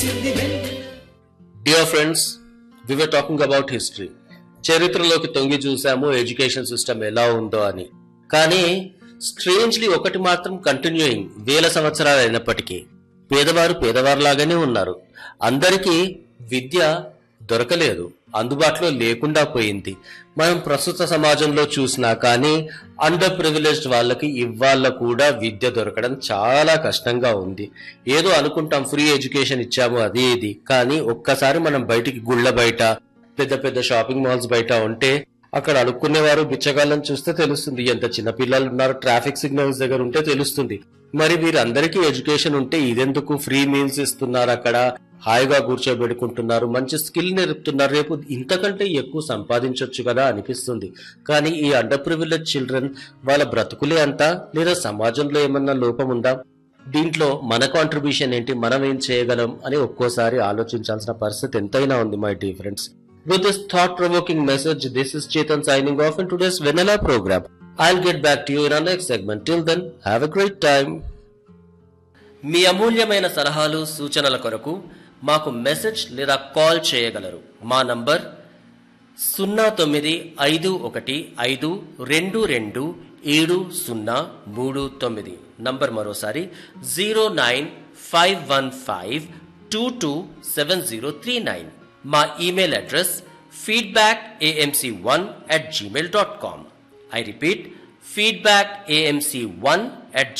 Dear friends we were talking about history చరిత్రలోకి తొంగి చూసాము ఎడ్యుకేషన్ సిస్టమ్ ఎలా ఉందో అని కానీ స్ట్రేంజ్లీ ఒకటి మాత్రం కంటిన్యూయింగ్ వేల సంవత్సరాలు అయినప్పటికీ పేదవారు పేదవారిలాగానే ఉన్నారు అందరికీ విద్య దొరకలేదు అందుబాటులో లేకుండా పోయింది మనం ప్రస్తుత సమాజంలో చూసినా కానీ అండర్ ప్రివిలేజ్డ్ వాళ్ళకి ఇవాళ కూడా విద్య దొరకడం చాలా కష్టంగా ఉంది ఏదో అనుకుంటాం ఫ్రీ ఎడ్యుకేషన్ ఇచ్చాము అది ఇది కానీ ఒక్కసారి మనం బయటికి గుళ్ళ బయట పెద్ద పెద్ద షాపింగ్ మాల్స్ బయట ఉంటే అక్కడ అడుక్కునేవారు బిచ్చగాళ్ళని చూస్తే తెలుస్తుంది ఎంత చిన్న పిల్లలు ఉన్నారు ట్రాఫిక్ సిగ్నల్స్ దగ్గర ఉంటే తెలుస్తుంది మరి వీరందరికీ ఎడ్యుకేషన్ ఉంటే ఇదెందుకు ఫ్రీ మీల్స్ ఇస్తున్నారు అక్కడ హాయిగా కూర్చోబెట్టుకుంటున్నారు మంచి స్కిల్ నేర్పుతున్నారు రేపు ఇంతకంటే ఎక్కువ సంపాదించవచ్చు కదా అనిపిస్తుంది కానీ ఈ అండర్ ప్రివిలేజ్ చిల్డ్రన్ వాళ్ళ బ్రతుకులే అంతా లేదా సమాజంలో ఏమన్నా లోపం ఉందా దీంట్లో మన కాంట్రిబ్యూషన్ ఏంటి మనం ఏం చేయగలం అని ఒక్కోసారి ఆలోచించాల్సిన పరిస్థితి ఎంతైనా ఉంది my dear friends With this thought-provoking message, this is Chetan signing off in today's Vanilla program. I'll get back to you in our next segment. Till then, have a great time. మీ అమూల్యమైన సలహాలు సూచనల కొరకు మాకు message లేదా call చేయగలరు మా number సున్నా తొమ్మిది ఐదు ఒకటి ఐదు రెండు రెండు ఏడు సున్నా మూడు తొమ్మిది నంబర్ మరోసారి zero nine five one five two two seven zero three nine మా email address feedback AMC one at Gmail dot com I repeat feedback AMC one at